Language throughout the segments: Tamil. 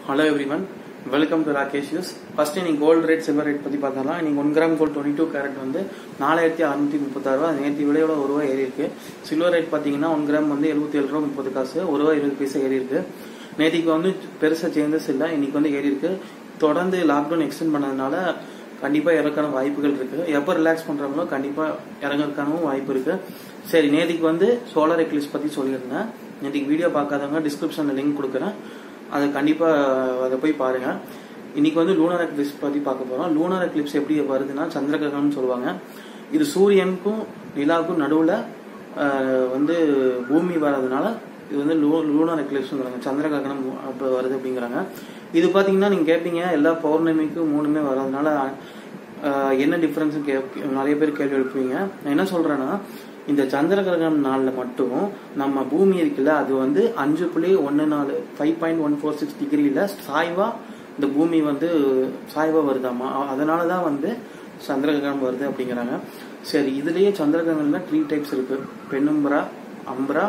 hello everyone welcome to Rakesh யூஸ் ஃபர்ஸ்ட் இன்னைக்கு கோல்டு ரேட் சில்வர் ரேட் பத்தி பார்த்தலாம் இன்னைக்கு one gram gold twenty two carat வந்து நாலாயிரத்தி அறுநூத்தி முப்பத்தாறு ரூபா நேற்று விலையோட ஒரு ரூபா ஏறி இருக்கு சில்வர் ரேட் பார்த்தீங்கன்னா ஒன் கிராம் வந்து எழுபத்தி ஏழு ரூபா முப்பது காசு ஒரு ரூபா இருபது பைசா ஏறி இருக்கு நேற்றுக்கு வந்து பெருசா சேஞ்சஸ் இல்லை இன்னைக்கு வந்து ஏறி இருக்கு தொடர்ந்து லாக்டவுன் எக்ஸ்டெண்ட் பண்ணதுனால கண்டிப்பா இறக்கான வாய்ப்புகள் இருக்கு எப்போ ரிலாக்ஸ் பண்றாங்களோ கண்டிப்பா இறங்கறதுக்கான வாய்ப்பு இருக்கு சரி நேற்றுக்கு வந்து சோலார் எக்லிப்ஸ் பத்தி சொல்லியிருந்தேன் நேற்றுக்கு வீடியோ பார்க்காதவங்க டிஸ்கிரிப்ஷன்ல லிங்க் கொடுக்குறேன் அதை கண்டிப்பா அதை போய் பாருங்க இன்னைக்கு வந்து லூனார் எக்லிப்ஸ் பத்தி பார்க்க போறோம் லூனார் எக்லிப்ஸ் எப்படி வருதுன்னா சந்திர கிரகணம்னு சொல்லுவாங்க இது சூரியனுக்கும் நிலாவுக்கும் நடுவுல ஆஹ், வந்து பூமி வர்றதுனால இது வந்து லூனார் எக்லிப்ஸ்ங்கிறாங்க சந்திர கிரகணம் அப்ப வருது அப்படிங்கிறாங்க இது பாத்தீங்கன்னா நீங்க கேட்பீங்க எல்லா பௌர்ணமிக்கும் மூணுமே வர்றதுனால ஆஹ், என்ன டிஃபரன்ஸ் நிறைய பேர் கேள்வி எழுப்புவீங்க நான் என்ன சொல்றேன்னா இந்த சந்திர கிரகணம் நாள்ல மட்டும் நம்ம பூமி இருக்குல்ல அது வந்து அஞ்சு புள்ளி ஒன்னு நாலு five point one four six டிகிரியில சாய்வா இந்த பூமி வந்து சாய்வா வருதாமா அ- அதனாலதான் வந்து சந்திர கிரகணம் வருது அப்படிங்கிறாங்க சரி இதுலயே சந்திர கிரகணம்ல த்ரீ டைப்ஸ் இருக்கு பெண்ணும்பரா அம்பரா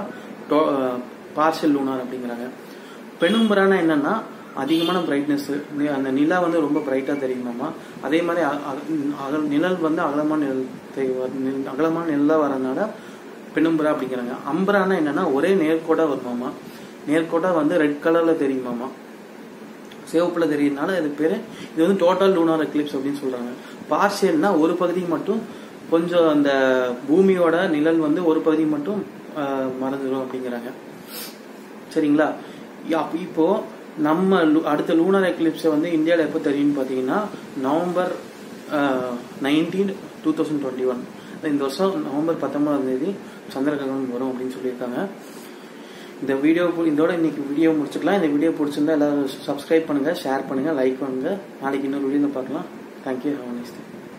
பார்ஷல் லூனார் அப்படிங்கிறாங்க பெண்ணும்பரானா என்னன்னா அதிகமான பிரைட்னஸ் அந்த நிலா வந்து ரொம்ப பிரைட்டா தெரியுமாமா அதே மாதிரி அ- அ- அகல் நிழல் வந்து அகலமான நிழல் தெரி- வ- நிழல் அகலமான நிழலா வரதுனால பெண்ணும்பரா அப்படிங்கிறாங்க அம்பரானா என்னன்னா ஒரே நேர்கோடா வருமாமா நேர்கோடா வந்து ரெட் கலர்ல தெரியுமாமா சிவப்புல தெரியறதுனால இது பேரு இது வந்து டோட்டல் லூனார் எக்லிப்ஸ் அப்படின்னு சொல்றாங்க பார்ஷியல்னா ஒரு பகுதி மட்டும் கொஞ்சம் அந்த பூமியோட நிழல் வந்து ஒரு பகுதி மட்டும் ஆஹ், மறைஞ்சிரும் அப்படிங்கிறாங்க சரிங்களா யா- அப்ப இப்போ நம்ம லு- அடுத்த லூனார் எக்லிப்ஸை வந்து இந்தியாவில் எப்போ தெரியும்னு பார்த்தீங்கன்னா November nineteen two thousand twenty one இந்த வருஷம் நவம்பர் பத்தொன்பதாம் தேதி சந்திர கிரகணம் வரும் அப்படின்னு சொல்லியிருக்காங்க இந்த வீடியோ இதோட இன்னைக்கு வீடியோ முடிச்சுக்கலாம் இந்த வீடியோ பிடிச்சிருந்தா எல்லாரும் சப்ஸ்கிரைப் பண்ணுங்க ஷேர் பண்ணுங்க லைக் பண்ணுங்க நாளைக்கு இன்னொரு வீடியோ பார்க்கலாம் தேங்க்யூ ஹவ் நைஸ் டே